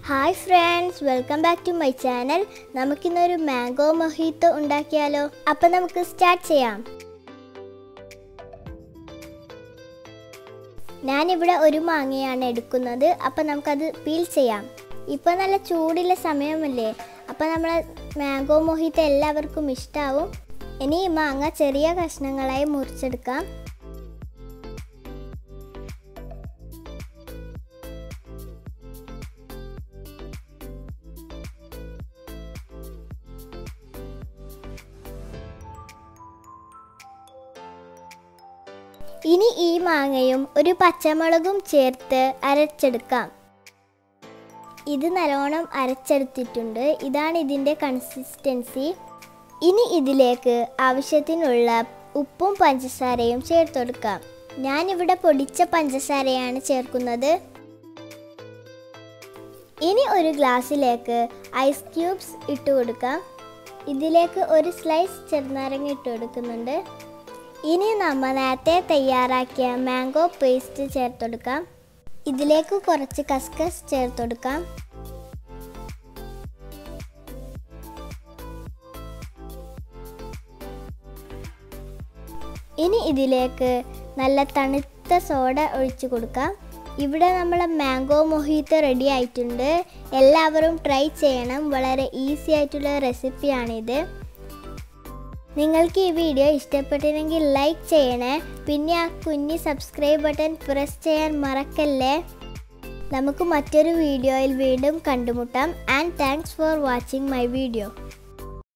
hi friends welcome back to my channel നമുക്കിന്നൊരു mango mojito ഉണ്ടാക്കിയാലോ അപ്പം നമുക്ക് സ്റ്റാർട്ട് ചെയ്യാം ഞാനിവിടെ ഒരു മാങ്ങയാണ് എടുക്കുന്നത് അപ്പം നമുക്കത് പീൽ ചെയ്യാം ഇപ്പോൾ നല്ല ചൂടുള്ള സമയമല്ലേ അപ്പം നമ്മൾ മാംഗോ മൊഹീത്ത എല്ലാവർക്കും ഇഷ്ടാവും ഇനി ഈ മാങ്ങ ചെറിയ കഷ്ണങ്ങളായി മുറിച്ചെടുക്കാം ഇനി ഈ മാങ്ങയും ഒരു പച്ചമുളകും ചേർത്ത് അരച്ചെടുക്കാം ഇത് നല്ലോണം അരച്ചെടുത്തിട്ടുണ്ട് ഇതാണ് ഇതിൻ്റെ കൺസിസ്റ്റൻസി ഇനി ഇതിലേക്ക് ആവശ്യത്തിനുള്ള ഉപ്പും പഞ്ചസാരയും ചേർത്തെടുക്കാം ഞാനിവിടെ പൊടിച്ച പഞ്ചസാരയാണ് ചേർക്കുന്നത് ഇനി ഒരു ഗ്ലാസ്സിലേക്ക് ഐസ് ക്യൂബ്സ് ഇട്ട് കൊടുക്കാം ഇതിലേക്ക് ഒരു സ്ലൈസ് ചെറുനാരങ്ങ ഇട്ട് കൊടുക്കുന്നുണ്ട് ഇനി നമ്മൾ നേരത്തെ തയ്യാറാക്കിയ മാംഗോ പേസ്റ്റ് ചേർത്തെടുക്കാം ഇതിലേക്ക് കുറച്ച് കസ്കസ് ചേർത്തെടുക്കാം ഇനി ഇതിലേക്ക് നല്ല തണുത്ത സോഡ ഒഴിച്ചു കൊടുക്കാം ഇവിടെ നമ്മളെ മാംഗോ മൊഹീത്ത റെഡി ആയിട്ടുണ്ട് എല്ലാവരും ട്രൈ ചെയ്യണം വളരെ ഈസി ആയിട്ടുള്ള റെസിപ്പിയാണിത് നിങ്ങൾക്ക് ഈ വീഡിയോ ഇഷ്ടപ്പെട്ടില്ലെങ്കിൽ ലൈക്ക് ചെയ്യണേ പിന്നെ ആ കുഞ്ഞി സബ്സ്ക്രൈബ് ബട്ടൺ പ്രസ് ചെയ്യാൻ മറക്കല്ലേ നമുക്ക് മറ്റൊരു വീഡിയോയിൽ വീണ്ടും കണ്ടുമുട്ടാം and thanks for watching my video